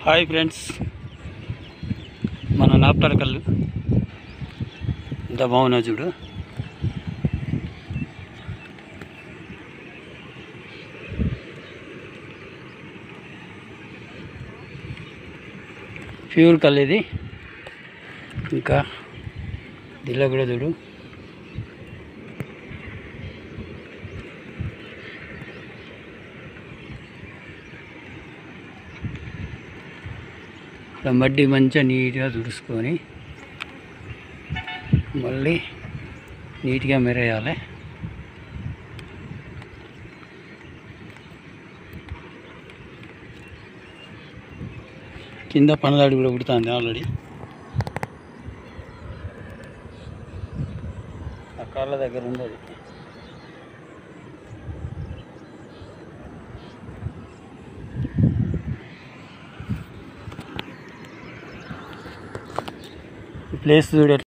hi friends మన నాప్టర్ కళ్ళు ఎంత బాగున్నా చూడు ప్యూర్ కళ్ళు ఇది ఇంకా దీనిలో కూడా చూడు ఇట్లా మడ్డి మంచిగా నీట్గా తుడుచుకొని మళ్ళీ నీట్గా మెరేయాలి కింద పనదాడి కూడా ఉడుతుంది ఆల్రెడీ ఆ కాళ్ళ దగ్గర ఉంది అది ఈ ప్లేస్ చూడ